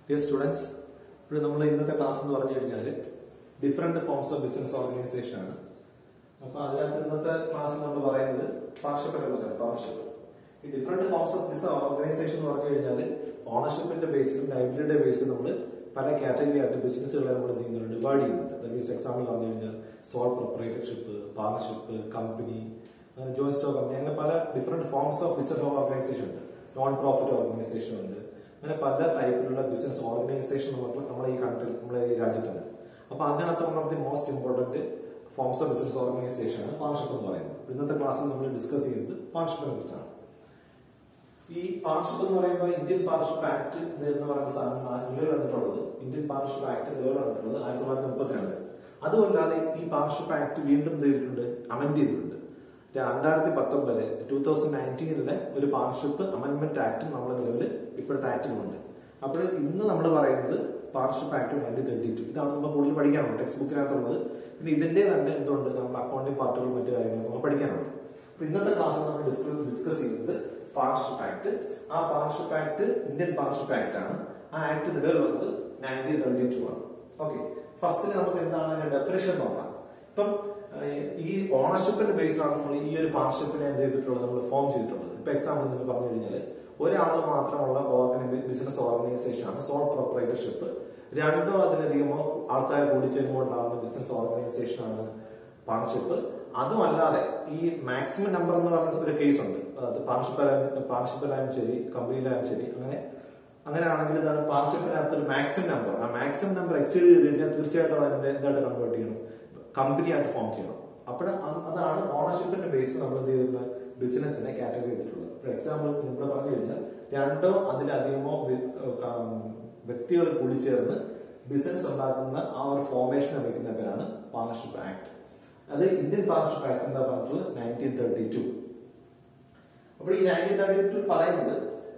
Dear students ഇപ്പോൾ നമ്മൾ ഇന്നത്തെ ക്ലാസ് എന്ന് പറഞ്ഞു കഴിഞ്ഞാൽ different forms of business organisation ആണ് അപ്പൊ അതിനകത്ത് ഇന്നത്തെ ക്ലാസ്സിൽ നമ്മൾ പറയുന്നത് പാർട്ണർഷിപ്പിനെ കുറിച്ചാണ് പാർട്ണർഷിപ്പ് ഈ different forms of business organisation എന്ന് പറഞ്ഞു കഴിഞ്ഞാൽ ഓണർഷിപ്പിന്റെ ബേസിലും ലൈബ്രറിയുടെ ബേസിലും നമ്മൾ പല കാറ്റഗറി ആയിട്ട് ബിസിനസ്സുകളെ നമ്മൾ എന്ത് ചെയ്യുന്നുണ്ട് ഡിവൈഡ് ചെയ്യുന്നുണ്ട് ദാറ്റ് മീൻസ് എക്സാമ്പിൾ പറഞ്ഞു കഴിഞ്ഞാൽ സോൾ പ്രൊപ്പറേറ്റർഷിപ്പ് പാർട്ണർഷിപ്പ് കമ്പനി അങ്ങനെ ജോയിൻ സ്റ്റോക്ക് കമ്പനി അങ്ങനെ പല different forms of business organisation ഉണ്ട് നോൺ പ്രോഫിറ്റ് ഓർഗനൈസേഷൻ ഉണ്ട് അങ്ങനെ പല ടൈപ്പിലുള്ള ബിസിനസ് ഓർഗനൈസേഷൻ നമുക്ക് നമ്മുടെ ഈ കൺട്രി നമ്മുടെ ഈ രാജ്യത്തുണ്ട് അപ്പൊ അതിനകത്ത് one of the most important forms of business organisation ആണ് പാർട്ണർഷിപ്പ് എന്ന് പറയുന്നത് ഇന്നത്തെ ക്ലാസ്സിൽ നമ്മൾ ഡിസ്കസ് ചെയ്യുന്നത് പാർട്ണർഷിപ്പിനെ കുറിച്ചാണ് ഈ പാർട്ണർഷിപ്പ് എന്ന് പറയുമ്പോൾ ഇന്ത്യൻ പാർട്ണർഷിപ്പ് ആക്ട് എന്ന് പറയുന്ന സാധനം നിലവിൽ വന്നിട്ടുള്ളത് ഇന്ത്യൻ പാർട്ണർഷിപ്പ് ആക്ട് നിലവിൽ വന്നിട്ടുള്ളത് ആയിരത്തി തൊള്ളായിരത്തി മുപ്പത്തിരണ്ട് അതുമല്ലാതെ ഈ പാർട്ണർഷിപ്പ് ആക്ട് വീണ്ടും എന്ത് ചെയ്തിട്ടുണ്ട് അമെന്റ് ചെയ്തിട്ടുണ്ട് രണ്ടായിരത്തി പത്തൊമ്പത് ടൂ തൗസൻഡ് നയൻറ്റീനിലെ ഒരു പാർട്ണർഷിപ്പ് അമെന്റ്മെന്റ് ആക്ട് നമ്മുടെ നിലവിൽ ഇപ്പോഴത്തെ ആക്ടിലുണ്ട് അപ്പോൾ ഇന്ന് നമ്മൾ പറയുന്നത് partnership act nineteen thirty two ഇതാണ് നമ്മൾ കൂടുതൽ പഠിക്കാനുള്ളത് ടെക്സ്റ്റ് ബുക്കിനകത്തുള്ളത് പിന്നെ ഇതിന്റെ തന്നെ എന്തുണ്ട് നമ്മൾ അക്കൗണ്ടിംഗ് പാർട്ടുകളും മറ്റു കാര്യങ്ങളും നമ്മൾ പഠിക്കാനുണ്ട് അപ്പൊ ഇന്നത്തെ ക്ലാസ്സിൽ നമ്മൾ ഡിസ്കസ് ഡിസ്കസ് ചെയ്യുന്നത് പാർട്ണർഷിപ്പ് ആക്ട് ആ partnership act Indian partnership act ആണ് ആ ആക്ട് നിലവിൽ വന്നത് നയൻറ്റീൻ തേർട്ടി ടു ആണ് ഓക്കെ ഫസ്റ്റിൽ നമുക്ക് എന്താണ് അതിന്റെ ഡെഫിനേഷൻ നോക്കാം ഇപ്പം ഏഹ്, ഈ ഓണർഷിപ്പിന്റെ ബേസിലാണ് നമ്മൾ ഈ ഒരു പാർട്ണർഷിപ്പിനെ എന്ത് ചെയ്തിട്ടുള്ളത് നമ്മൾ ഫോം ചെയ്തിട്ടുള്ളത് ഇപ്പൊ എക്സാമ്പിൾ നിങ്ങൾ പറഞ്ഞു കഴിഞ്ഞാൽ ഒരാൾ മാത്രമുള്ള ബിസിനസ് ഓർഗനൈസേഷൻ ആണ് സോൾ പ്രൊപ്പറേറ്റർഷിപ്പ് രണ്ടോ അതിലധികമോ ആൾക്കാർ കൂടിച്ചേരുമ്പോൾ ഉണ്ടാകുന്ന ബിസിനസ് ഓർഗനൈസേഷൻ ആണ് പാർട്ണർഷിപ്പ് അതുമല്ലാതെ ഈ മാക്സിമം നമ്പർ എന്ന് പറയുന്ന ഒരു കേസ് ഉണ്ട് അത് പാർട്ണർഷിപ്പ് പാർട്ണർഷിപ്പിലായാലും ശരി കമ്പനിയിലായാലും ശരി അങ്ങനെ അങ്ങനെയാണെങ്കിൽ ഇതാണ് പാർട്ണർഷിപ്പിനകത്ത് ഒരു മാക്സിമം നമ്പർ ആ മാക്സിമം നമ്പർ എക്സീഡ് ചെയ്ത് കഴിഞ്ഞാൽ തീർച്ചയായിട്ടും അതിന്റെ എന്തായിട്ട് കൺവേർട്ട് ചെയ്യണം കമ്പനിയായിട്ട് ഫോം ചെയ്യണം അപ്പോൾ അതാണ് ഓണർഷിപ്പിന്റെ ബേസിൽ നമ്മൾ എന്ത് ചെയ്യുന്ന ബിസിനസിനെ കാറ്റഗറി ചെയ്തിട്ടുള്ളത് ഫോർ എക്സാമ്പിൾ ഇവിടെ പറഞ്ഞു കഴിഞ്ഞാൽ രണ്ടോ അതിലധികമോ വ്യ- കം- വ്യക്തികൾ കൂടിച്ചേർന്ന് ബിസിനസ് ഉണ്ടാക്കുന്ന ആ ഒരു ഫോർമേഷനെ വയ്ക്കുന്ന പേരാണ് പാർട്ണർഷിപ്പ് ആക്ട് അത് ഇന്ത്യൻ പാർട്ണർഷിപ്പ് ആക്ട് എന്താ പറഞ്ഞിട്ടുള്ളത് നയൻറ്റീൻ തേർട്ടി ടു അപ്പോൾ ഈ നയൻറ്റീൻ തേർട്ടി ടു പറയുന്നത്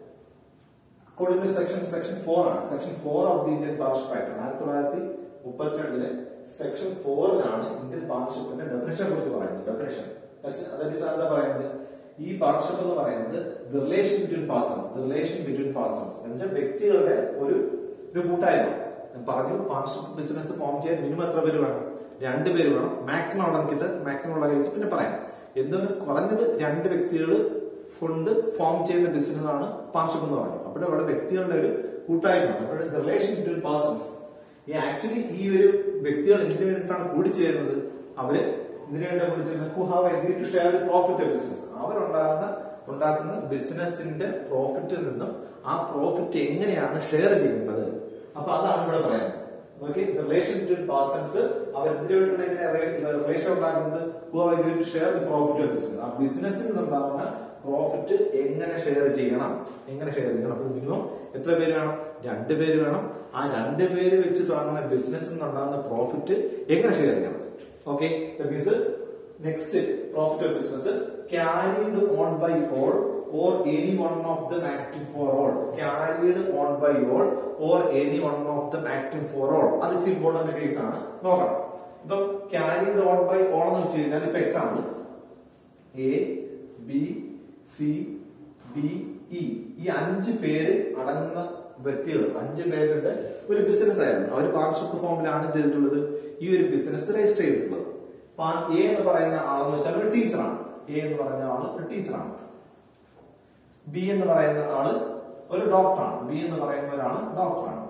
according to section section four ആണ് section four of the Indian partnership act ആയിരത്തി തൊള്ളായിരത്തി മുപ്പത്തിരണ്ടിലെ സെക്ഷൻ ഫോറിലാണ് ഇന്ത്യൻ പാർട്ണർഷിപ്പിന്റെ ഡെഫിനേഷനെ കുറിച്ച് പറയുന്നത് ഡെഫിനേഷൻ അതായത് സാർ എന്താ പറയുന്നത് ഈ പാർട്ണർഷിപ്പ് എന്ന് പറയുന്നത് the relation between persons the relation between persons എന്നുവെച്ചാൽ വ്യക്തികളുടെ ഒരു ഒരു കൂട്ടായ്മ ഞാൻ പറഞ്ഞു പാർട്ണർഷിപ്പ് ബിസിനസ് ഫോം ചെയ്യാൻ മിനിമം എത്ര പേര് വേണം രണ്ട് പേര് വേണം മാക്സിമം അവിടെ നിൽക്കിട്ട് മാക്സിമം ഉള്ള കേസ് പിന്നെ പറയാം എന്താണ് കുറഞ്ഞത് രണ്ട് വ്യക്തികൾ കൊണ്ട് ഫോം ചെയ്യുന്ന ബിസിനസ് ആണ് പാർട്ണർഷിപ്പ് എന്ന് പറയുന്നത് അപ്പോൾ അവിടെ വ്യക്തികളുടെ ഒരു കൂട്ടായ്മയാണ് അപ്പോൾ റിലേഷൻ ബിറ്റ്വീൻ പേഴ്സൺസ് ഈ ആക്ച്വലി ഈ ഒരു വ്യക്തികൾ എന്തിനു വേണ്ടിയിട്ടാണ് കൂടിച്ചേരുന്നത് അവര് ഇതിനു വേണ്ടി കൂടിച്ചേരുന്നത് who have agree to share the profit of business അവരുണ്ടാകുന്ന ഉണ്ടാക്കുന്ന ബിസിനസിന്റെ പ്രോഫിറ്റിൽ നിന്നും ആ പ്രോഫിറ്റ് എങ്ങനെയാണ് ഷെയർ ചെയ്യുന്നത് അപ്പൊ അതാണ് ഇവിടെ പറയുന്നത് ഓക്കെ റിലേഷൻ ബിറ്റ്വീൻ പേഴ്സൺസ് അവർ എന്തിനു വേണ്ടിയുള്ള എങ്ങനെ റിലേഷൻ ഉണ്ടാകുന്നത് who have agree to share the profit of business ആ ബിസിനസ്സിൽ നിന്നുണ്ടാകുന്ന പ്രോഫിറ്റ് എങ്ങനെ ഷെയർ ചെയ്യണം എങ്ങനെ ഷെയർ ചെയ്യണം അപ്പോൾ മിനിമം എത്ര പേര് വേണം രണ്ട് പേര് വേണം ആ രണ്ട് പേര് വെച്ച് തുടങ്ങുന്ന ബിസിനസ്സിൽ നിന്നുണ്ടാകുന്ന പ്രോഫിറ്റ് എങ്ങനെ ഷെയർ ചെയ്യണം okay means next profit of business carried on by all or any one of them acting for all carried on by all or any one of them acting for all അത് important case ആണ് നോക്കണം ഇപ്പം carried on by all എന്ന് വെച്ച് കഴിഞ്ഞാൽ ഇപ്പൊ example A B C D E ഈ അഞ്ച് പേര് അടങ്ങുന്ന വ്യക്തികൾ അഞ്ച് പേരുടെ ഒരു ബിസിനസ് ആയിരുന്നു അവർ പാർട്ണർഷിപ്പ് ഫോമിലാണ് ഇത് ചെയ്തിട്ടുള്ളത് ഈ ഒരു ബിസിനസ് രജിസ്റ്റർ ചെയ്തിട്ടുള്ളത് എ എന്ന് പറയുന്ന ആളെന്ന് വെച്ചാൽ ഒരു ടീച്ചറാണ് എ എന്ന് പറയുന്ന ആള് ഒരു ടീച്ചറാണ് ബി എന്ന് പറയുന്ന ആള് ഒരു ഡോക്ടറാണ് ബി എന്ന് പറയുന്ന ഒരാള് ഡോക്ടറാണ്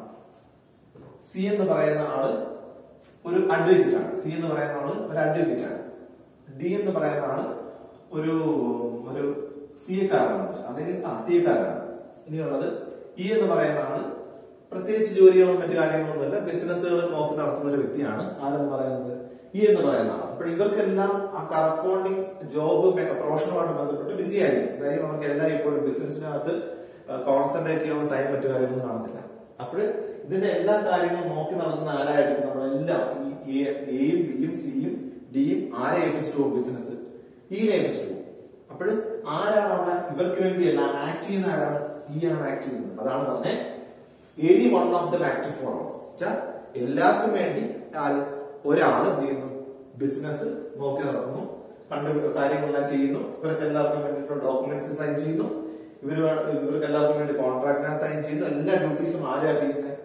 സി എന്ന് പറയുന്ന ആള് ഒരു അഡ്വക്കേറ്റ് ആണ് സി എന്ന് പറയുന്ന ആള് ഒരു അഡ്വക്കേറ്റ് ആണ് ഡി എന്ന് പറയുന്ന ആള് ഒരു ഒരു സി എക്കാരനാണ് അല്ലെങ്കിൽ ആ സി എക്കാരനാണ് ഇനിയുള്ളത് ഇ എന്ന് പറയുന്ന ആള് പ്രത്യേകിച്ച് ജോലികളും മറ്റു കാര്യങ്ങളൊന്നുമില്ല ബിസിനസ്സുകൾ നോക്കി നടത്തുന്ന ഒരു വ്യക്തിയാണ് ആരെന്ന് പറയുന്നത് ഇ എന്ന് പറയുന്ന ആൾ അപ്പോൾ ഇവർക്കെല്ലാം ആ കറസ്പോണ്ടിങ് ജോബ് പ്രൊഫഷനുമായിട്ട് ബന്ധപ്പെട്ട് ബിസി ആയിരിക്കും കാര്യം അവർക്ക് എല്ലാം ഇപ്പോഴും ബിസിനസ്സിനകത്ത് കോൺസെൻട്രേറ്റ് ചെയ്യാനുള്ള ടൈം മറ്റു കാര്യങ്ങളൊന്നും കാണത്തില്ല അപ്പോൾ ഇതിന്റെ എല്ലാ കാര്യങ്ങളും നോക്കി നടത്തുന്ന ആരായിരിക്കും നമ്മളെല്ലാം ഈ എയും ബിയും സിയും ഡിയും ആരെ ഏൽപ്പിച്ചിട്ട് പോകും ബിസിനസ് ഇനെ ഏൽപ്പിച്ചിട്ട് പോകും അപ്പോൾ ആരാണ് അവിടെ ഇവർക്ക് വേണ്ടിയല്ല ആക്ട് ചെയ്യുന്ന ആരാണ് ഈ ആണ് ആക്ട് ചെയ്യുന്നത് അതാണ് പറഞ്ഞത് any one of them act for എല്ലാവർക്കും വേണ്ടി ആര് ഒരാൾ എന്ത് ചെയ്യുന്നു ബിസിനസ് നോക്കി നടത്തുന്നു കണ്ടു കാര്യങ്ങളെല്ലാം ചെയ്യുന്നു ഇവർക്ക് എല്ലാവർക്കും വേണ്ടിയിട്ടുള്ള ഡോക്യുമെന്റ്സ് സൈൻ ചെയ്യുന്നു ഇവർ ഇവർക്ക് എല്ലാവർക്കും വേണ്ടി കോൺട്രാക്ടിനെ സൈൻ ചെയ്യുന്നു എല്ലാ ഡ്യൂട്ടീസും ആരാ ചെയ്യുന്നത്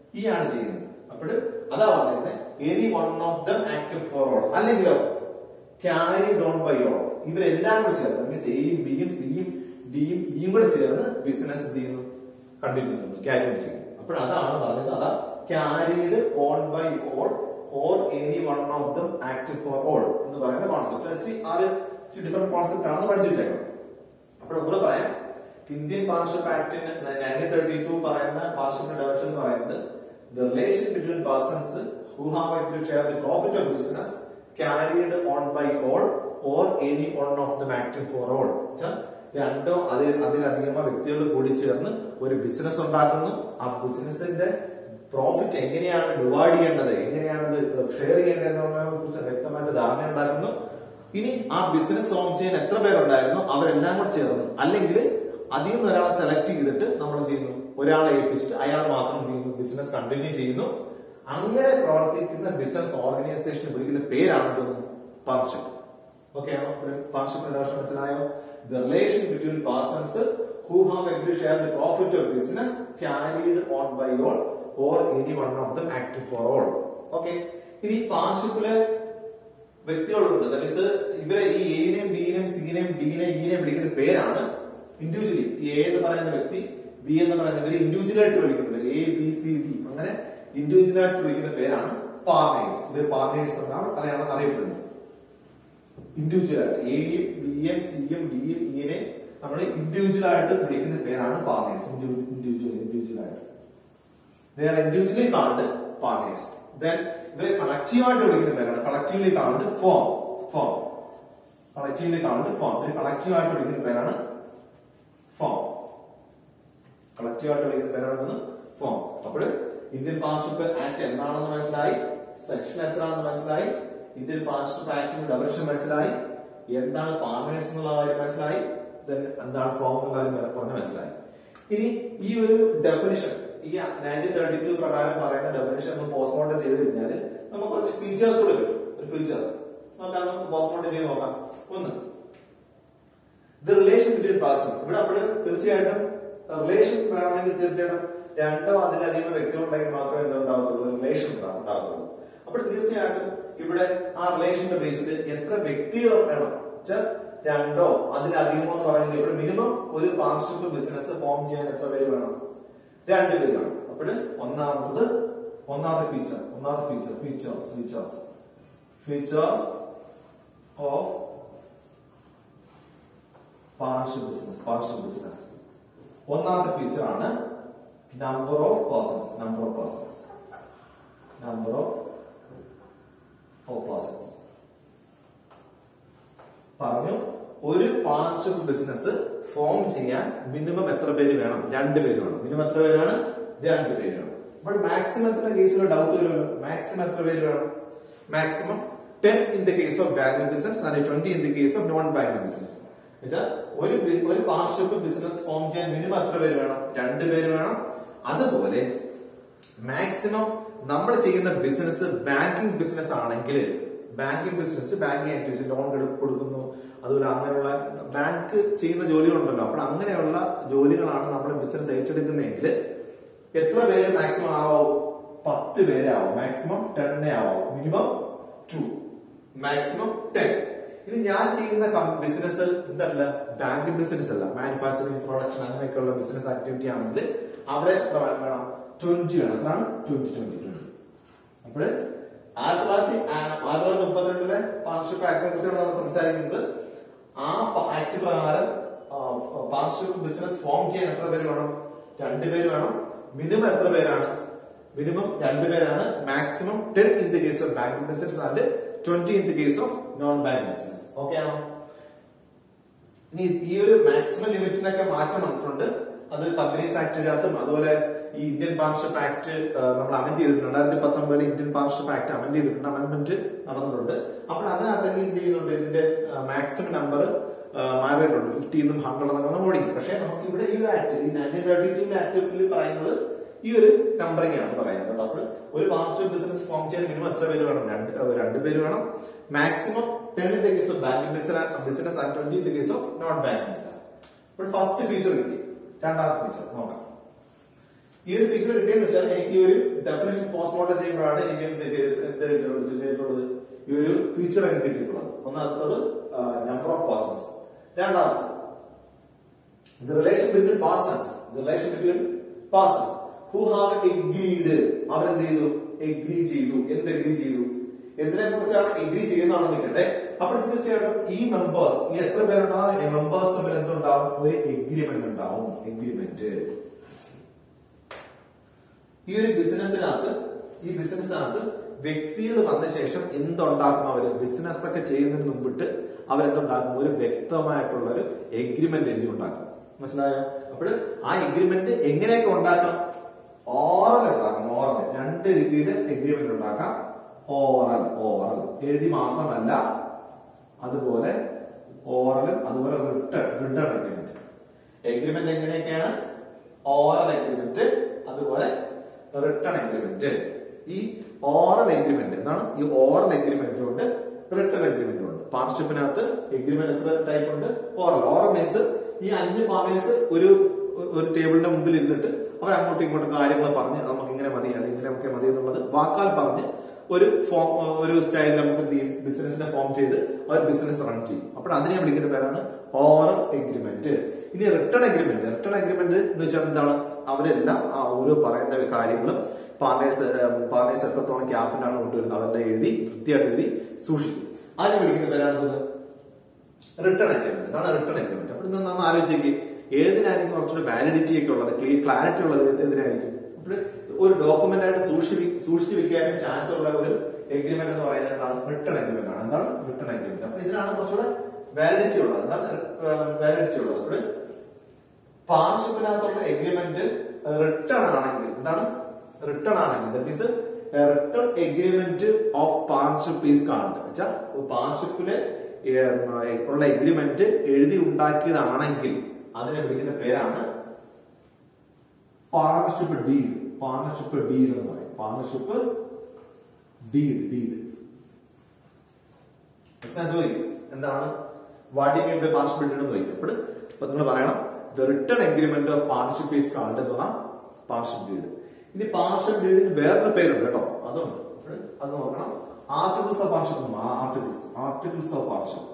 ഈ ആണ് ചെയ്യുന്നത് അപ്പോൾ അതാ പറയുന്നത് any one of them act for all അല്ലെങ്കിലോ ക്യാരിഡ് ഓൺ ബൈ ഓൾ ഇവരെല്ലാം കൂടെ ചേർന്ന് മീൻസ് എയും ബിയും സിയും ഡിയും ഇയും കൂടെ ചേർന്ന് ബിസിനസ് എന്ത് ചെയ്യുന്നു കണ്ടിന്യൂ ചെയ്യുന്നു ക്യാരി ഓൺ ചെയ്യുന്നു അപ്പോൾ അതാണ് പറഞ്ഞത് അതാ carried on by all or any one of them act for all എന്ന് പറയുന്ന കോൺസെപ്റ്റ് ആക്ച്വലി ആറ് ഡിഫറെന്റ് കോൺസെപ്റ്റ് ആണെന്ന് പഠിച്ചു വെച്ചേക്കണം അപ്പോൾ ഒന്നുകൂടെ പറയാം ഇന്ത്യൻ പാർട്ണർഷിപ്പ് ആക്ടിന് നയൻറ്റീൻ തേർട്ടി ടു പറയുന്ന പാർട്ണർഷിപ്പ് ഡയറക്ഷൻ എന്ന് പറയുന്നത് the relation between persons who have actually share the profit of business carried on by all or any one of them acting for all രണ്ടോ അതിൽ അതിലധികമോ വ്യക്തികൾ കൂടി ചേർന്ന് ഒരു ബിസിനസ് ഉണ്ടാക്കുന്നു ആ ബിസിനസിന്റെ പ്രോഫിറ്റ് എങ്ങനെയാണ് ഡിവൈഡ് ചെയ്യേണ്ടത് എങ്ങനെയാണ് ഷെയർ ചെയ്യേണ്ടത് എന്നതിനെ കുറിച്ച് വ്യക്തമായിട്ട് ധാരണ ഉണ്ടാക്കുന്നു ഇനി ആ ബിസിനസ് ഫോം ചെയ്യാൻ എത്ര പേരുണ്ടായിരുന്നു അവരെല്ലാം കൂടെ ചേർന്ന് അല്ലെങ്കിൽ അതിൽ നിന്ന് ഒരാളെ സെലക്ട് ചെയ്തിട്ട് നമ്മൾ എന്ത് ചെയ്യുന്നു ഒരാളെ ഏൽപ്പിച്ചിട്ട് അയാൾ മാത്രം എന്ത് ചെയ്യുന്നു ബിസിനസ് കണ്ടിന്യൂ ചെയ്യുന്നു അങ്ങനെ പ്രവർത്തിക്കുന്ന ബിസിനസ് ഓർഗനൈസേഷൻ വിളിക്കുന്ന പേരാണ് പാർട്ണർഷിപ്പ് ഓക്കെ ആണോ പാർട്ണർഷിപ്പ് ഡയറക്ഷൻ മനസ്സിലായോ the relation between persons who have agree share the profit of business carried on by all or any one of them act for all okay ഇനി പാർട്ണർഷിപ്പിലെ വ്യക്തികളുണ്ട് that means ഇവരെ ഈ എനെയും ബിനെയും സിനെയും ഡിനെയും ഇനെയും വിളിക്കുന്ന പേരാണ് individually ഈ A എന്ന് പറയുന്ന വ്യക്തി ബി എന്ന് പറയുന്ന ഇവര് ഇൻഡിവിജ്വൽ ആയിട്ട് വിളിക്കുന്നത് എ ബി സി ഡി അങ്ങനെ ഇൻഡിവിജ്വൽ ആയിട്ട് വിളിക്കുന്ന പേരാണ് പാർട്നേഴ്സ് ഇവർ പാർട്നേഴ്സ് എന്നാണ് അറിയാൻ അറിയപ്പെടുന്നത് ഇൻഡിവിജ്വൽ ആയിട്ട് എയും ബിയും സിയും ഡിയും ഇനെ നമ്മൾ ഇൻഡിവിജ്വൽ ആയിട്ട് വിളിക്കുന്ന പേരാണ് പാർട്നേഴ്സ് ഇൻഡിവിജ്വൽ ഇൻഡിവിജ്വൽ ആയിട്ട് they are individually called partners. Then ഇവരെ കളക്റ്റീവ് ആയിട്ട് വിളിക്കുന്ന പേരാണ് collectively called form form collectively called form ഇവര് കളക്റ്റീവ് ആയിട്ട് വിളിക്കുന്ന പേരാണ് ഫോം കളക്റ്റീവ് ആയിട്ട് വിളിക്കുന്ന പേരാണ് ഫോം അപ്പോൾ ഇന്ത്യൻ പാർട്ണർഷിപ്പ് ആക്ട് എന്താണെന്ന് മനസ്സിലായി സെക്ഷൻ എത്രയാണെന്ന് മനസ്സിലായി ഇന്ത്യൻ പാർട്ണർഷിപ്പ് ആക്ടിന്റെ ഡയറക്ഷൻ മനസ്സിലായി എന്താണ് പാർട്നേഴ്സ് എന്നുള്ള കാര്യം മനസ്സിലായി then എന്താണ് ഫോം എന്നുള്ള കാര്യം പറഞ്ഞ് മനസ്സിലായി ഇനി ഈ ഒരു ഡെഫിനിഷൻ ഈ നയൻറ്റീൻ തേർട്ടി ടു പ്രകാരം പറയുന്ന ഡെഫിനേഷൻ ഒന്ന് പോസ്റ്റ്മോർട്ടം ചെയ്ത് കഴിഞ്ഞാൽ നമുക്ക് കുറച്ച് ഫീച്ചേഴ്സ് കൂടെ കിട്ടും ഒരു ഫീച്ചേഴ്സ് നോക്കാം നമുക്ക് പോസ്റ്റ്മോർട്ടം ചെയ്ത് നോക്കാം ഒന്ന് ദ റിലേഷൻ ബിറ്റ്വീൻ പേഴ്സൺസ് ഇവിടെ അപ്പോൾ തീർച്ചയായിട്ടും റിലേഷൻ വേണമെങ്കിൽ തീർച്ചയായിട്ടും രണ്ടോ അതിലധികം വ്യക്തികളുണ്ടെങ്കിൽ മാത്രമേ എന്തുണ്ടാകത്തുള്ളൂ റിലേഷൻ ഉണ്ടാകത്തുള്ളൂ അപ്പോൾ തീർച്ചയായിട്ടും ഇവിടെ ആ റിലേഷന്റെ ബേസിൽ എത്ര വ്യക്തികൾ വേണം വെച്ചാൽ രണ്ടോ അതിലധികമോ എന്ന് പറയുന്നത് ഇവിടെ മിനിമം ഒരു പാർട്ണർഷിപ്പ് ബിസിനസ് ഫോം ചെയ്യാൻ എത്ര പേര് വേണം രണ്ടുപേര് വേണം അപ്പോൾ ഒന്നാമത്തത് ഒന്നാമത്തെ ഫീച്ചർ ഒന്നാമത്തെ feature features features features of partnership business partnership business ഒന്നാമത്തെ ഫീച്ചർ ആണ് number of persons number of persons number of of persons പറഞ്ഞു ഒരു പാർട്ണർഷിപ്പ് ബിസിനസ് ഫോം ചെയ്യാൻ മിനിമം എത്ര പേര് വേണം രണ്ട് പേര് വേണം മിനിമം എത്ര പേരാണ് രണ്ട് പേര് വേണം അപ്പോൾ മാക്സിമത്തിന്റെ കേസിൽ ഡൗട്ട് വരുമല്ലോ മാക്സിമം എത്ര പേര് വേണം maximum ten in the case of banking business and twenty in the case of non banking business എന്നുവെച്ചാൽ ഒരു ബി- ഒരു പാർട്ണർഷിപ്പ് ബിസിനസ് ഫോം ചെയ്യാൻ മിനിമം എത്ര പേര് വേണം രണ്ട് പേര് വേണം അതുപോലെ മാക്സിമം നമ്മൾ ചെയ്യുന്ന ബിസിനസ് ബാങ്കിങ് ബിസിനസ് ആണെങ്കിൽ banking business banking activity loan കൊടുക്കുന്നു അതുപോലെ അങ്ങനെയുള്ള ബാങ്ക് ചെയ്യുന്ന ജോലികളുണ്ടല്ലോ അപ്പോൾ അങ്ങനെയുള്ള ജോലികളാണ് നമ്മൾ ബിസിനസ് ഏറ്റെടുക്കുന്നതെങ്കിൽ എത്ര പേര് മാക്സിമം ആവാവും പത്ത് പേരെ ആവും മാക്സിമം ടെണ്ണേ ആവും മിനിമം ടു മാക്സിമം ടെൻ ഇനി ഞാൻ ചെയ്യുന്ന ബിസിനസ് എന്തല്ല ബാങ്ക് ബിസിനസ് അല്ല മാനുഫാക്ചറിങ് പ്രൊഡക്ഷൻ അങ്ങനെയൊക്കെയുള്ള ബിസിനസ് ആക്ടിവിറ്റി ആണെങ്കിൽ അവിടെ എത്ര വേണം ട്വന്റി വേണം എത്രയാണ് ട്വന്റി ട്വന്റി ട്വന്റി അപ്പോൾ ആയിരത്തി തൊള്ളായിരത്തി ആയിരത്തി തൊള്ളായിരത്തി മുപ്പത്തിരണ്ടിലെ പാർട്ണർഷിപ്പ് ആക്ടിനെ കുറിച്ചാണ് നമ്മൾ സംസാരിക്കുന്നത് ആ ആക്ട് പ്രകാരം പാർട്ണർഷിപ്പ് ബിസിനസ് ഫോം ചെയ്യാൻ എത്ര പേര് വേണം രണ്ടുപേര് വേണം മിനിമം എത്ര പേരാണ് മിനിമം രണ്ടുപേരാണ് maximum ten in the case of bank business and twenty in the case of non bank business okay ആണോ ഇനി ഈ ഒരു മാക്സിമം ലിമിറ്റിനൊക്കെ മാറ്റം വന്നിട്ടുണ്ട് അത് കമ്പനീസ് ആക്ടിനകത്തും അതുപോലെ ഈ ഇന്ത്യൻ പാർട്ണർഷിപ്പ് ആക്ട് നമ്മൾ അമെന്റ് ചെയ്തിട്ടുണ്ട് രണ്ടായിരത്തി പത്തൊമ്പതിൽ ഇന്ത്യൻ പാർട്ണർഷിപ്പ് ആക്ട് അമെന്റ് ചെയ്തിട്ടുണ്ട് അമെന്റ്മെന്റ് നടന്നിട്ടുണ്ട് അപ്പോൾ അതിനകത്തെങ്കിൽ എന്ത് ചെയ്യുന്നുണ്ട് ഇതിന്റെ മാക്സിമം നമ്പർ മാറിയിട്ടുണ്ട് ഫിഫ്റ്റീന്നും ഹൺഡ്രഡ് എന്നൊക്കെ നമ്മൾ ഓടിക്കും പക്ഷേ നമുക്ക് ഇവിടെ ഈ ഒരു ആക്ട് ഈ നയൻറ്റീൻ തേർട്ടി ടു ആക്ടിൽ പറയുന്നത് ഈ ഒരു നമ്പറിംഗ് ആണ് പറയുന്നത് കേട്ടോ. അപ്പോൾ ഒരു പാർട്ണർഷിപ്പ് ബിസിനസ് ഫോം ചെയ്യാൻ മിനിമം എത്ര പേര് വേണം രണ്ട് ഏഹ് രണ്ട് പേര് വേണം maximum ten in the case of banking business and twenty in the case of non banking business അപ്പോൾ ഫസ്റ്റ് ഫീച്ചർ കിട്ടി രണ്ടാമത്തെ ഫീച്ചർ നോക്കാം ഈ ഒരു ഫീച്ചർ കിട്ടിയെന്ന് വെച്ചാൽ എനിക്ക് ഈ ഒരു ഡെഫിനേഷൻ പോസ്റ്റ്മോർട്ടം ചെയ്യുമ്പോഴാണ് എനിക്ക് എന്ത് ചെയ്ത്- എന്ത് ചെയ്തിട്ടുള്ളത് ചെയ്തിട്ടുള്ളത് ഈ ഒരു ഫീച്ചർ എനിക്ക് കിട്ടിയിട്ടുള്ളത് ഒന്നാമത്തത് നമ്പർ ഓഫ് പേഴ്സൺസ് രണ്ടാമത് the relation between persons the relation between persons who have agreed അവരെന്ത് ചെയ്തു എഗ്രി ചെയ്തു എന്ത് എഗ്രി ചെയ്തു എന്തിനെ കുറിച്ചാണ് എഗ്രി ചെയ്യുന്നതാണെന്ന് നിൽക്കട്ടെ അപ്പോൾ തീർച്ചയായിട്ടും ഈ മെമ്പേഴ്സ് ഈ എത്ര പേരുണ്ടാവും ഈ മെമ്പേഴ്സ് തമ്മിൽ എന്തുണ്ടാവും ഒരു എഗ്രിമെന്റ് ഉണ്ടാവും എഗ്രിമെന്റ് ഈ ഒരു ബിസിനസ്സിനകത്ത് ഈ ബിസിനസ്സിനകത്ത് വ്യക്തികൾ വന്ന ശേഷം എന്തുണ്ടാക്കും അവര് ബിസിനസ് ഒക്കെ ചെയ്യുന്നതിന് മുമ്പിട്ട് അവരെന്തുണ്ടാക്കും ഒരു വ്യക്തമായിട്ടുള്ള ഒരു എഗ്രിമെന്റ് എഴുതി ഉണ്ടാക്കും മനസ്സിലായോ അപ്പോൾ ആ എഗ്രിമെന്റ് എങ്ങനെയൊക്കെ ഉണ്ടാക്കാം ഓറൽ ഉണ്ടാക്കാം ഓറൽ രണ്ട് രീതിയിൽ എഗ്രിമെന്റ് ഉണ്ടാക്കാം ഓറൽ ഓറൽ എഴുതി മാത്രമല്ല അതുപോലെ ഓറലും അതുപോലെ റിട്ടേൺ റിട്ടേൺ എഗ്രിമെന്റ് എഗ്രിമെന്റ് എങ്ങനെയൊക്കെയാണ് ഓറൽ എഗ്രിമെന്റ് അതുപോലെ റിട്ടേൺ എഗ്രിമെന്റ് ഈ ഓറൽ എഗ്രിമെന്റ് എന്താണ് ഈ ഓറൽ എഗ്രിമെന്റ് ഉണ്ട് റിട്ടേൺ എഗ്രിമെന്റ് ഉണ്ട് പാർട്ണർഷിപ്പിനകത്ത് എഗ്രിമെന്റ് എത്ര ടൈപ്പ് ഉണ്ട് ഓറൽ ഓറൽ മീൻസ് ഈ അഞ്ച് പാർട്ണേഴ്സ് ഒരു ഒരു ടേബിളിന്റെ മുമ്പിൽ ഇരുന്നിട്ട് അവർ അങ്ങോട്ടും ഇങ്ങോട്ടും കാര്യങ്ങൾ പറഞ്ഞ് നമുക്ക് ഇങ്ങനെ മതി അല്ലെങ്കിൽ ഇങ്ങനെ ഒക്കെ മതി എന്നുള്ളത് വാക്കാൽ പറഞ്ഞ് ഒരു ഫോം ഒരു സ്റ്റൈൽ നമുക്ക് എന്ത് ചെയ്യും ബിസിനസിനെ ഫോം ചെയ്ത് അവർ ബിസിനസ് റൺ ചെയ്യും അപ്പോൾ അതിനെ വിളിക്കുന്ന പേരാണ് ഓറൽ എഗ്രിമെന്റ് ഇനി റിട്ടേൺ എഗ്രിമെന്റ് റിട്ടേൺ എഗ്രിമെന്റ് എന്ന് വെച്ചാൽ എന്താണ് അവരെല്ലാം ആ ഓരോ പറയുന്ന കാര്യങ്ങളും പാർട്നേഴ്സ് പാർട്നേഴ്സ് എത്രത്തോളം ക്യാപിറ്റാണ് കൊണ്ടുവരുന്നത് അതെല്ലാം എഴുതി വൃത്തിയായിട്ട് എഴുതി സൂക്ഷിക്കും അതിനെ വിളിക്കുന്ന പേരാണ് റിട്ടേൺ അഗ്രിമെന്റ് എന്താണ് റിട്ടേൺ അഗ്രിമെന്റ് അപ്പോൾ ഇത് നമ്മൾ ആലോചിക്കുക ഏതിനായിരിക്കും കുറച്ചുകൂടി വാലിഡിറ്റി ഒക്കെ ഉള്ളത് ക്ലിയർ ക്ലാരിറ്റി ഉള്ളത് ഏതിനായിരിക്കും അപ്പോൾ ഒരു ഡോക്യുമെന്റ് ആയിട്ട് സൂക്ഷിച്ച് സൂക്ഷിച്ചു വെക്കാനും ചാൻസ് ഉള്ള ഒരു എഗ്രിമെന്റ് എന്ന് പറയുന്നത് എന്താണ് റിട്ടേൺ അഗ്രിമെന്റ് ആണ് എന്താണ് റിട്ടേൺ അഗ്രിമെന്റ് അപ്പൊ ഇതിനാണ് കുറച്ചുകൂടെ വാലിഡിറ്റി ഉള്ളത് എന്താണ് വാലിഡിറ്റി ഉള്ളത് അപ്പോൾ പാർട്ണർഷിപ്പിനകത്തുള്ള എഗ്രിമെന്റ് റിട്ടേൺ ആണെങ്കിൽ എന്താണ് റിട്ടേൺ ആണെങ്കിൽ that means written agreement of partnership is കാണുന്നത് വെച്ചാൽ പാർട്ണർഷിപ്പില് ഉള്ള എഗ്രിമെന്റ് എഴുതി ഉണ്ടാക്കിയതാണെങ്കിൽ അതിനെ വിളിക്കുന്ന പേരാണ് പാർട്ണർഷിപ്പ് ഡീഡ് പാർട്ണർഷിപ്പ് ഡീഡ് എന്ന് പറയും പാർട്ണർഷിപ്പ് ഡീഡ് ഡീഡ് എക്സാം ചോദിക്കും എന്താണ് what mean by partnership deed എന്ന് ചോദിക്കും അപ്പോൾ അപ്പൊ നിങ്ങൾ പറയണം the written agreement of partnership is called എന്ന് പറഞ്ഞാൽ പാർട്ണർഷിപ്പ് ഡീഡ് ഇനി പാർട്ണർഷിപ്പ് ഡീഡിന് വേറൊരു പേരുണ്ട് കേട്ടോ അതുണ്ട് അപ്പോൾ അത് നോക്കണം articles of partnership articles articles of partnership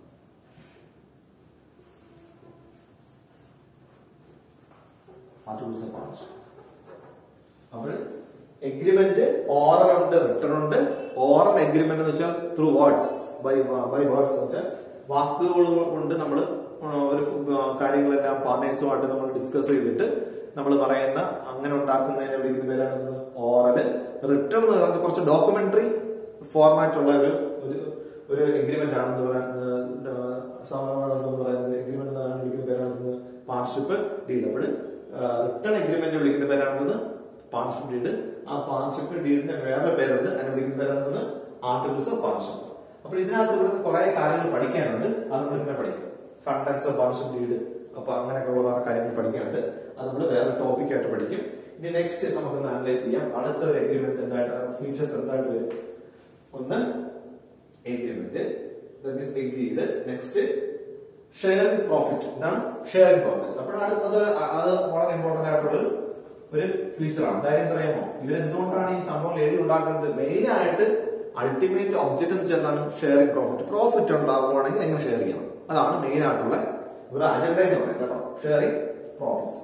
articles of partnership അപ്പോൾ എഗ്രിമെന്റ് ഓറൽ ഉണ്ട് റിട്ടേൺ ഉണ്ട് ഓറൽ എഗ്രിമെന്റ് എന്ന് വെച്ചാൽ through words by by words എന്ന് വെച്ചാൽ വാക്കുകൾ കൊണ്ട് നമ്മൾ ഒരു കാര്യങ്ങളെല്ലാം പാർട്ട്നേഴ്സുമായിട്ട് നമ്മൾ ഡിസ്കസ് ചെയ്തിട്ട് നമ്മൾ പറയുന്ന അങ്ങനെ ഉണ്ടാക്കുന്നതിനെ വിളിക്കുന്ന പേരാണ് ഓറൽ റിട്ടേൺ എന്ന് പറയുന്നത് കുറച്ച് ഡോക്യുമെന്ററി ഫോർമാറ്റ് ഉള്ള ഒരു ഒരു ഒരു എഗ്രിമെന്റ് ആണെന്ന് പറയുന്നത് സാധാരണ പറയുന്നത് എഗ്രിമെന്റ് എന്നാണ് വിളിക്കുന്ന പേരാണ് പാർട്ണർഷിപ്പ് ഡീഡ് അപ്പോൾ റിട്ടേൺ എഗ്രിമെന്റ് വിളിക്കുന്ന പേരാണെന്ന് പാർട്ണർഷിപ്പ് ഡീഡ് ആ പാർട്ണർഷിപ്പ് ഡീഡിന്റെ വേറെ പേരുണ്ട് അതിനെ വിളിക്കുന്ന പേരാണെന്ന് ആർട്ടിക്കിൾസ് ഓഫ് പാർട്ണർഷിപ്പ് അപ്പോൾ ഇതിനകത്ത് ഇവിടുന്ന് കുറെ കാര്യങ്ങൾ പഠിക്കാനുണ്ട് അത് നമ്മൾ ഇങ്ങനെ പഠിക്കും കണ്ടൻസ് ഓഫ് പാർട്ണർഷിപ്പ് ഡീഡ് അപ്പൊ അങ്ങനെയൊക്കെ ഉള്ള കാര്യങ്ങൾ പഠിക്കാനുണ്ട് അത് നമ്മൾ വേറെ ടോപ്പിക് ആയിട്ട് പഠിക്കും ഇനി നെക്സ്റ്റ് നമുക്കൊന്ന് അനലൈസ് ചെയ്യാം അടുത്ത ഒരു എഗ്രിമെന്റ് എന്തായിട്ട് ഫീച്ചേഴ്സ് എന്തായിട്ട് വരും ഒന്ന് agreement agreed next sharing profit എന്താണ് ഷെയറിംഗ് പ്രോഫിറ്റ് അപ്പോൾ അടുത്തത് അത് വളരെ ഇമ്പോർട്ടന്റ് ആയിട്ടുള്ള ഒരു ഫീച്ചറാണ് കാര്യം എന്താ അറിയാമോ ഇവരെന്തുകൊണ്ടാണ് ഈ സംഭവം എഴുതി ഉണ്ടാക്കുന്നത് മെയിൻ ആയിട്ട് അൾട്ടിമേറ്റ് ഒബ്ജക്റ്റ് എന്ന് വെച്ചാൽ എന്താണ് ഷെയറിംഗ് പ്രോഫിറ്റ് പ്രോഫിറ്റ് ഉണ്ടാവുകയാണെങ്കിൽ എങ്ങനെ ഷെയർ ചെയ്യണം അതാണ് മെയിൻ ആയിട്ടുള്ള ഒരു അജണ്ട എന്ന് പറയുന്നത് കേട്ടോ ഷെയറിംഗ് പ്രോഫിറ്റ്സ്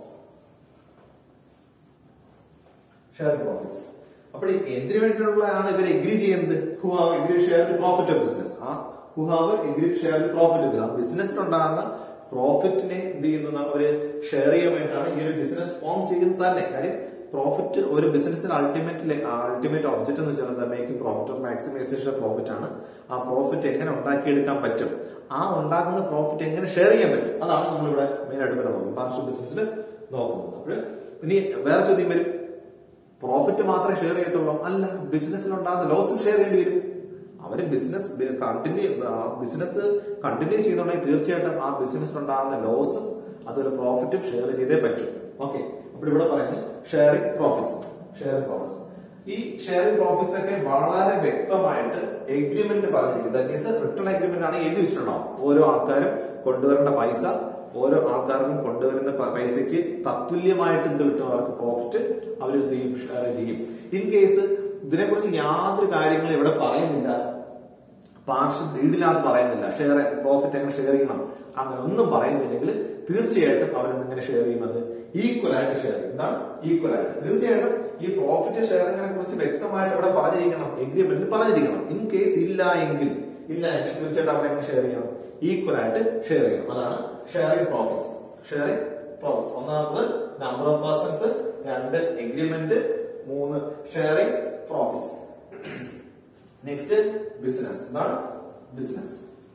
ഷെയറിംഗ് പ്രോഫിറ്റ്സ് അപ്പോൾ എന്തിനു വേണ്ടിയുള്ളതാണ് ഇവർ എഗ്രി ചെയ്യുന്നത് who have agree share the profit of business ആ who have agree share the profit of ബിസിനസ്സിലുണ്ടാകുന്ന പ്രോഫിറ്റിനെ എന്ത് ചെയ്യുന്ന ഒരു ഷെയർ ചെയ്യാൻ വേണ്ടിയിട്ടാണ് ഈ ഒരു ബിസിനസ് ഫോം ചെയ്യുന്നത് തന്നെ കാര്യം പ്രോഫിറ്റ് ഒരു ബിസിനസ്സിന് അൾട്ടിമേറ്റ് അൾട്ടിമേറ്റ് ഒബ്ജക്റ്റ് എന്ന് വെച്ചാൽ മേക്കിംഗ് പ്രോഫിറ്റ് മാക്സിമൈസേഷൻ പ്രോഫിറ്റ് ആണ് ആ പ്രോഫിറ്റ് എങ്ങനെ ഉണ്ടാക്കിയെടുക്കാൻ പറ്റും ആ ഉണ്ടാക്കുന്ന പ്രോഫിറ്റ് എങ്ങനെ ഷെയർ ചെയ്യാൻ പറ്റും അതാണ് നമ്മളിവിടെ മെയിൻ ആയിട്ട് ഇവിടെ നോക്കുന്നത് പാർട്ണർഷിപ്പ് ബിസിനസ്സിൽ നോക്കുന്നത് അപ്പോൾ ഇനി വേറെ ചോദ്യം വരും പ്രോഫിറ്റ് മാത്രമേ ഷെയർ ചെയ്യത്തുള്ളൂ അല്ല ബിസിനസ്സിൽ ഉണ്ടാകുന്ന ലോസും ഷെയർ ചെയ്യേണ്ടി വരും അവര് ബിസിനസ് കണ്ടിന്യൂ ബിസിനസ് കണ്ടിന്യൂ ചെയ്യുന്നുണ്ടെങ്കിൽ തീർച്ചയായിട്ടും ആ ബിസിനസ്സിൽ ഉണ്ടാകുന്ന ലോസും അതൊരു പ്രോഫിറ്റും ഷെയർ ചെയ്തേ പറ്റും ഓക്കെ അപ്പോൾ ഇവിടെ പറയുന്നത് ഷെയറിംഗ് പ്രോഫിറ്റ്സ് ഷെയറിംഗ് പ്രോഫിറ്റ്സ് ഈ ഷെയറിംഗ് പ്രോഫിറ്റ്സ് ഒക്കെ വളരെ വ്യക്തമായിട്ട് എഗ്രിമെന്റ് പറഞ്ഞിരിക്കുന്നത് ദാറ്റ് മീൻസ് റിട്ടേൺ എഗ്രിമെന്റ് ആണ് എഴുതി വെച്ചിട്ടുണ്ടാവും ഓരോ ആൾക്കാരും കൊണ്ടുവരേണ്ട പൈസ ഓരോ ആൾക്കാർക്കും കൊണ്ടുവരുന്ന പ- പൈസയ്ക്ക് തത്തുല്യമായിട്ട് എന്ത് കിട്ടും അവർക്ക് പ്രോഫിറ്റ് അവർ എന്ത് ചെയ്യും ഷെയർ ചെയ്യും ഇൻ കേസ് ഇതിനെക്കുറിച്ച് യാതൊരു കാര്യങ്ങളും ഇവിടെ പറയുന്നില്ല പാർഷ്യൽ ഡീഡിലാന്ന് പറയുന്നില്ല ഷെയർ പ്രോഫിറ്റ് എങ്ങനെ ഷെയർ ചെയ്യണം അങ്ങനെ ഒന്നും പറയുന്നില്ലെങ്കിൽ തീർച്ചയായിട്ടും അവൻ എങ്ങനെ ഷെയർ ചെയ്യുന്നത് ഈക്വൽ ആയിട്ട് ഷെയർ ചെയ്യും എന്താണ് ഈക്വൽ ആയിട്ട് തീർച്ചയായിട്ടും ഈ പ്രോഫിറ്റ് ഷെയറിങ്ങിനെ കുറിച്ച് വ്യക്തമായിട്ട് ഇവിടെ പറഞ്ഞിരിക്കണം എഗ്രിമെന്റിൽ പറഞ്ഞിരിക്കണം ഇൻ കേസ് ഇല്ല എങ്കിൽ ഇല്ല എങ്കിൽ തീർച്ചയായിട്ടും അവൻ എങ്ങനെ ഷെയർ ചെയ്യണം ഈക്വൽ ആയിട്ട് ഷെയർ ചെയ്യണം അതാണ് ഷെയറിംഗ് പ്രോഫിറ്റ്സ് ഷെയറിംഗ് പ്രോഫിറ്റ്സ് ഒന്നാമത് നമ്പർ ഓഫ് പേഴ്സൺസ് രണ്ട് എഗ്രിമെന്റ് മൂന്ന് ഷെയറിംഗ് പ്രോഫിറ്റ്സ് നെക്സ്റ്റ് ബിസിനസ് എന്താണ് ബിസിനസ്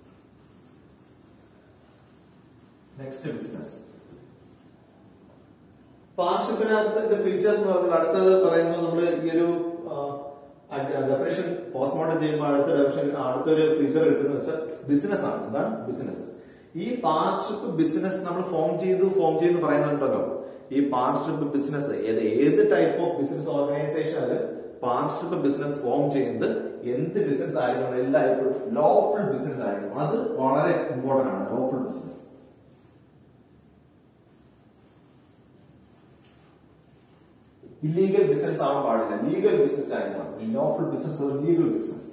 നെക്സ്റ്റ് ബിസിനസ് പാർഷിപ്പിനകത്തിന്റെ ഫീച്ചേഴ്സ് എന്ന് പറഞ്ഞാൽ അടുത്തത് പറയുമ്പോൾ നമ്മൾ ഈ ഒരു ഡെഫിനേഷൻ പോസ്റ്റ്മോർട്ടം ചെയ്യുമ്പോൾ അടുത്ത ഡെഫിനേഷൻ അടുത്തൊരു ഫീച്ചർ കിട്ടുന്നത് വെച്ചാൽ ബിസിനസ് ആണ് എന്താണ് ബിസിനസ് ഈ പാർട്ണർഷിപ്പ് ബിസിനസ് നമ്മൾ ഫോം ചെയ്തു ഫോം ചെയ്തു പറയുന്നുണ്ടല്ലോ ഈ പാർട്ണർഷിപ്പ് ബിസിനസ് ഏത് ഏത് ടൈപ്പ് ഓഫ് ബിസിനസ് ഓർഗനൈസേഷനിൽ പാർട്ണർഷിപ്പ് ബിസിനസ് ഫോം ചെയ്യുന്നത് എന്ത് ബിസിനസ് ആയിരിക്കണം എല്ലായ്പ്പോഴും ലോഫുൾ ബിസിനസ് ആയിരിക്കണം അത് വളരെ ഇമ്പോർട്ടന്റ് ആണ് ലോഫുൾ ബിസിനസ് ഇല്ലീഗൽ ബിസിനസ് ആവാൻ പാടില്ല ലീഗൽ ബിസിനസ് ആയിരിക്കണം ലോഫുൾ ബിസിനസ് ഒരു legal business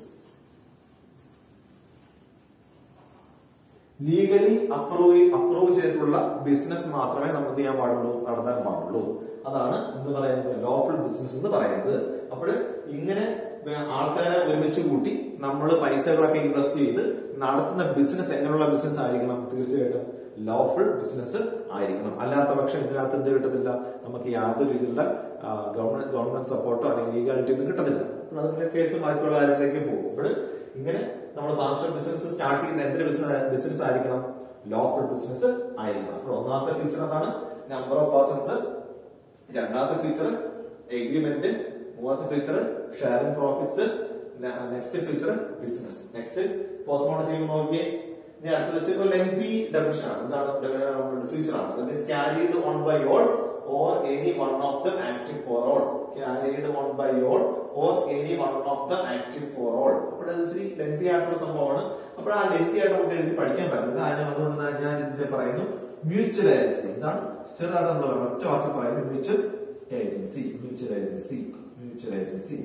legally approve approve ചെയ്തിട്ടുള്ള ബിസിനസ് മാത്രമേ നമുക്ക് ചെയ്യാൻ പാടുള്ളൂ നടത്താൻ പാടുള്ളൂ അതാണ് എന്ന് പറയുന്നത് ലോഫുൾ ബിസിനസ് എന്ന് പറയുന്നത് അപ്പോൾ ഇങ്ങനെ ആൾക്കാരെ ഒരുമിച്ച് കൂട്ടി നമ്മൾ പൈസകളൊക്കെ ഇൻവെസ്റ്റ് ചെയ്ത് നടത്തുന്ന ബിസിനസ് എങ്ങനെയുള്ള ബിസിനസ് ആയിരിക്കണം തീർച്ചയായിട്ടും ലോഫുൾ ബിസിനസ് ആയിരിക്കണം അല്ലാത്ത പക്ഷം ഇതിനകത്ത് എന്ത് കിട്ടത്തില്ല നമുക്ക് യാതൊരു രീതിയിലുള്ള ഗവൺമെന്റ് ഗവൺമെന്റ് സപ്പോർട്ടോ അല്ലെങ്കിൽ ലീഗാലിറ്റി ഒന്നും കിട്ടത്തില്ല അപ്പോൾ അതിന്റെ കേസ് ബാക്കിയുള്ള കാര്യത്തിലേക്ക് പോകും അപ്പോൾ ഇങ്ങനെ നമ്മൾ പാർട്ണർഷിപ്പ് ബിസിനസ് സ്റ്റാർട്ട് ചെയ്യുന്ന എന്തൊരു ബിസിനസ് ബിസിനസ് ആയിരിക്കണം ലോഫുൾ ബിസിനസ് ആയിരിക്കണം അപ്പോൾ ഒന്നാമത്തെ ഫീച്ചർ എന്താണ് നമ്പർ ഓഫ് പേഴ്സൺസ് രണ്ടാമത്തെ ഫീച്ചർ എഗ്രിമെന്റ് മൂന്നാമത്തെ feature sharing profits next feature business next postmortem ചെയ്യുമ്പോൾ നോക്കിയേ ഇനി അടുത്തത് വെച്ചാൽ ഇപ്പോൾ ലെങ്തി ഡെഫിനിഷൻ ആണ് എന്താണ് ഫീച്ചർ ആണ് that is carried on by all or any one of the acting for all carried on by all or any one of the acting for all അപ്പോൾ അത് ഇച്ചിരി ലെങ്തി ആയിട്ടുള്ള സംഭവമാണ് അപ്പോൾ ആ ലെങ്തി ആയിട്ട് നമുക്ക് എഴുതി പഠിക്കാൻ പറ്റുന്നത് അതിനെ അതുകൊണ്ട് തന്നെ ഞാൻ ഇതിനെ പറയുന്നു മ്യൂച്വൽ ഏജൻസി എന്താണ് ചെറുതായിട്ട് നമ്മൾ പറയണം. ഒറ്റ വാക്കി പറയുന്നത് mutual agency mutual agency mutual agency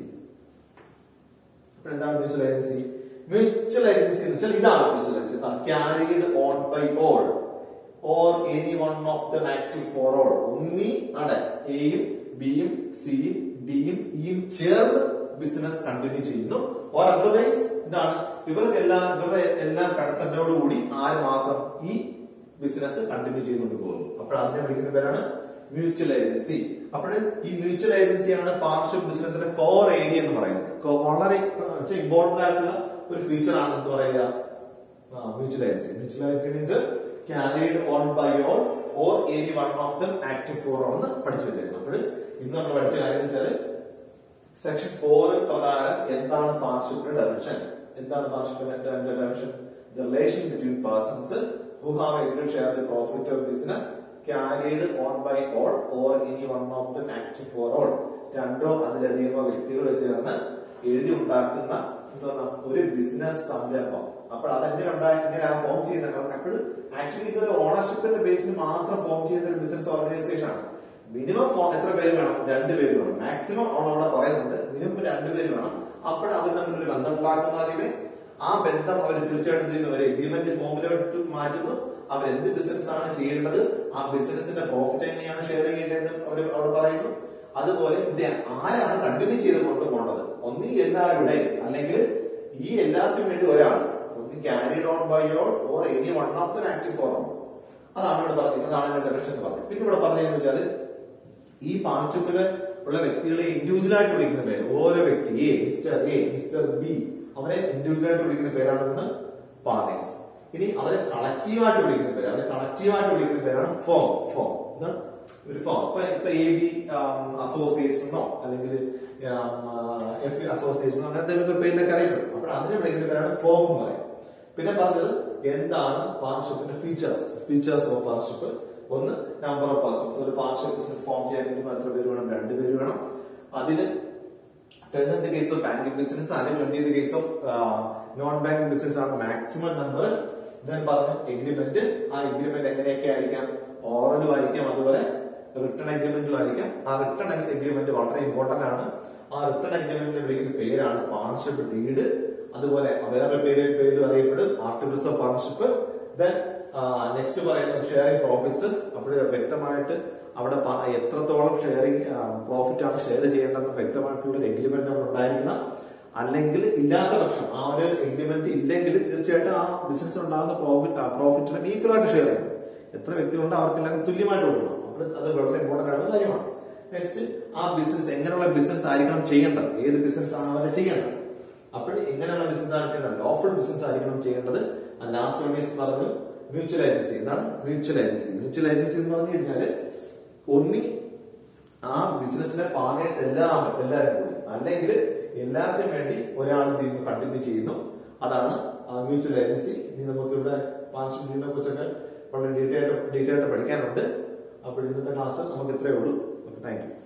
അപ്പോൾ എന്താണ് മ്യൂച്വൽ ഏജൻസി മ്യൂച്വൽ ഏജൻസി എന്ന് വെച്ചാൽ ഇതാണ് mutual agency carried on by all or any one of the active for all ഒന്നി നട എയും ബിയും സിയും ഡിയും ഇയും ചേർന്ന് ബിസിനസ് കണ്ടിന്യൂ ചെയ്യുന്നു ഓർ അതർവൈസ് ഇതാണ് ഇവർക്കെല്ലാം ഇവരുടെ എല്ലാം കൺസെപ്റ്റോട് കൂടി ആര് മാത്രം ഈ ബിസിനസ് കണ്ടിന്യൂ ചെയ്തുകൊണ്ട് പോകുന്നു അപ്പോൾ അതിനെ വിളിക്കുന്ന പേരാണ് മ്യൂച്വൽ ഏജൻസി അപ്പോൾ ഈ മ്യൂച്വൽ ഏജൻസിയാണ് പാർട്ണർഷിപ്പ് ബിസിനസിന്റെ കോർ ഏരിയ എന്ന് പറയുന്നത് കോ- വളരെ ഇമ്പോർട്ടന്റ് ആയിട്ടുള്ള ഒരു ഫീച്ചർ ആണ് എന്ന് പറയുക mutual agency mutual agency means carried on by all or any one of them active for എന്ന് പഠിച്ചു വെച്ചിരുന്നു അപ്പോൾ ഇന്ന് നമ്മൾ പഠിച്ച കാര്യം വെച്ചാൽ സെക്ഷൻ ഫോർ പ്രകാരം എന്താണ് പാർട്ണർഷിപ്പിന്റെ ഡയറക്ഷൻ എന്താണ് പാർട്ണർഷിപ്പിന്റെ direction the relation between persons who have agreed share the profit of business carried on by all or any one of them active for all രണ്ടോ അതിലധികമോ വ്യക്തികൾ ചേർന്ന് എഴുതി ഉണ്ടാക്കുന്ന എന്താണ് ഒരു ബിസിനസ് സംരംഭം അപ്പോൾ അതെങ്ങനെ ഉണ്ടായി എങ്ങനെ ഫോം ചെയ്യുന്നത് അപ്പോൾ ആക്ച്വലി ഇതൊരു ഓണർഷിപ്പിന്റെ ബേസിൽ മാത്രം ഫോം ചെയ്യുന്ന ഒരു ബിസിനസ് ഓർഗനൈസേഷൻ ആണ് മിനിമം ഫോം എത്ര പേര് വേണം രണ്ട് പേര് വേണം മാക്സിമം അവിടെ പറയുന്നുണ്ട് മിനിമം രണ്ട് പേര് വേണം അപ്പോൾ അവർ തമ്മിൽ ഒരു ബന്ധം ഉണ്ടാക്കുന്ന ആദ്യമേ ആ ബന്ധം അവർ തീർച്ചയായിട്ടും ചെയ്യുന്നു ഒരു എഗ്രിമെന്റ് ഫോമിലോട്ട് മാറ്റുന്നു അവർ എന്ത് ബിസിനസ് ആണ് ചെയ്യേണ്ടത് ആ ബിസിനസിന്റെ പ്രോഫിറ്റ് എങ്ങനെയാണ് ഷെയർ ചെയ്യേണ്ടതെന്ന് അവർ അവിടെ പറയുന്നു അതുപോലെ ഇത് ആരാണ് കണ്ടിന്യൂ ചെയ്ത് കൊണ്ടുപോകേണ്ടത് ഒന്നീ എല്ലാവരുടെ അല്ലെങ്കിൽ ഈ എല്ലാവർക്കും വേണ്ടി ഒരാൾ ഒന്ന് carried on by all or any one of the active for അതാണ് ഇവിടെ പറഞ്ഞത് അതാണ് ഇവിടെ ഡയറക്ഷൻ പറഞ്ഞത് പിന്നെ ഇവിടെ പറഞ്ഞതെന്ന് വെച്ചാൽ ഈ പാർട്ടിക്കുലർ ഉള്ള വ്യക്തികളെ ഇൻഡിവിജ്വൽ ആയിട്ട് വിളിക്കുന്ന പേര് ഓരോ വ്യക്തി A mister A mister B അവരെ ഇൻഡിവിജ്വൽ ആയിട്ട് വിളിക്കുന്ന പേരാണെന്ന് പാർട്ടേഴ്സ് ഇനി അവരെ കളക്റ്റീവ് ആയിട്ട് വിളിക്കുന്ന പേര് അവരെ കളക്റ്റീവ് ആയിട്ട് വിളിക്കുന്ന പേരാണ് ഫോം ഫോം എന്താണ് ഒരു ഫോം ഇപ്പൊ ഇപ്പൊ എ ബി അസോസിയേറ്റ്സ് എന്നോ അല്ലെങ്കിൽ എഫ് അസോസിയേറ്റ്സ് അങ്ങനെ എന്തെങ്കിലും പേരിലൊക്കെ അറിയപ്പെടും അപ്പോൾ അതിനെ വിളിക്കുന്ന പേരാണ് ഫോം എന്ന് പറയും പിന്നെ പറഞ്ഞത് എന്താണ് പാർട്ണർഷിപ്പിന്റെ ഫീച്ചേഴ്സ് ഫീച്ചേഴ്സ് ഓഫ് പാർട്ണർഷിപ്പ് ഒന്ന് നമ്പർ ഓഫ് പേഴ്സൺസ് ഒരു പാർട്ണർഷിപ്പ് ബിസിനസ് ഫോം ചെയ്യാൻ വേണ്ടി എത്ര പേര് വേണം രണ്ട് പേര് വേണം അതിന് ten in the case of banking business അല്ലെങ്കിൽ twenty in the case of non banking business ആണ് മാക്സിമം നമ്പർ ഞാൻ പറഞ്ഞു എഗ്രിമെന്റ് ആ എഗ്രിമെന്റ് എങ്ങനെയൊക്കെ ആയിരിക്കാം ഓറലും ആയിരിക്കാം അതുപോലെ റിട്ടേൺ എഗ്രിമെന്റും ആയിരിക്കാം ആ റിട്ടേൺ എഗ്രിമെന്റ് വളരെ ഇമ്പോർട്ടന്റ് ആണ് ആ റിട്ടേൺ എഗ്രിമെന്റിനെ വിളിക്കുന്ന പേരാണ് പാർട്ണർഷിപ്പ് ഡീഡ് അതുപോലെ വേറെ പേര് പേര് അറിയപ്പെടും articles of partnership then next പറയുന്നത് ഷെയറിംഗ് പ്രോഫിറ്റ്സ് അപ്പോൾ വ്യക്തമായിട്ട് അവിടെ പ- എത്രത്തോളം ഷെയറിംഗ് പ്രോഫിറ്റ് ആണ് ഷെയർ ചെയ്യേണ്ടതെന്ന് വ്യക്തമായിട്ടുള്ള ഒരു എഗ്രിമെന്റ് അവിടെ ഉണ്ടായിരിക്കണം അല്ലെങ്കിൽ ഇല്ലാത്ത പക്ഷം ആ ഒരു എഗ്രിമെന്റ് ഇല്ലെങ്കിൽ തീർച്ചയായിട്ടും ആ ബിസിനസ് ഉണ്ടാകുന്ന പ്രോഫിറ്റ് പ്രോഫിറ്റിനെ ഈക്വൽ ആയിട്ട് ഷെയർ ചെയ്യണം എത്ര വ്യക്തികളുണ്ട് അവർക്കെല്ലാം തുല്യമായിട്ട് കൊടുക്കണം അപ്പോൾ അത് വളരെ ഇമ്പോർട്ടന്റ് ആയിട്ടുള്ള കാര്യമാണ് നെക്സ്റ്റ് ആ ബിസിനസ് എങ്ങനെയുള്ള ബിസിനസ് ആയിരിക്കണം ചെയ്യേണ്ടത് ഏത് ബിസിനസ് ആണ് അവർ ചെയ്യേണ്ടത് അപ്പോൾ എങ്ങനെയുള്ള ബിസിനസ് ആയിരിക്കണം ലോഫുൾ ബിസിനസ് ആയിരിക്കണം ചെയ്യേണ്ടത് ലാസ്റ്റ് വൺ ഈസ് പറഞ്ഞു മ്യൂച്വൽ ഏജൻസി എന്താണ് മ്യൂച്വൽ ഏജൻസി മ്യൂച്വൽ ഏജൻസി എന്ന് പറഞ്ഞു കഴിഞ്ഞാല് ഒന്നി ആ ബിസിനസ്സിലെ പാർട്ട്നേഴ്സ് എല്ലാം എല്ലാവരും കൂടി അല്ലെങ്കിൽ എല്ലാത്തിനും വേണ്ടി ഒരാൾ തീരുന്നു കണ്ടിന്യൂ ചെയ്യുന്നു അതാണ് മ്യൂച്വൽ ഏജൻസി ഇനി നമുക്ക് ഇവിടെ പാർട്ണർഷിപ്പിനെ കുറിച്ചൊക്കെ വളരെ ഡീറ്റെയിൽ ഡീറ്റെയിൽ ആയിട്ട് പഠിക്കാനുണ്ട് അപ്പോൾ ഇന്നത്തെ ക്ലാസ് നമുക്ക് ഇത്രയേ ഉള്ളൂ താങ്ക് യു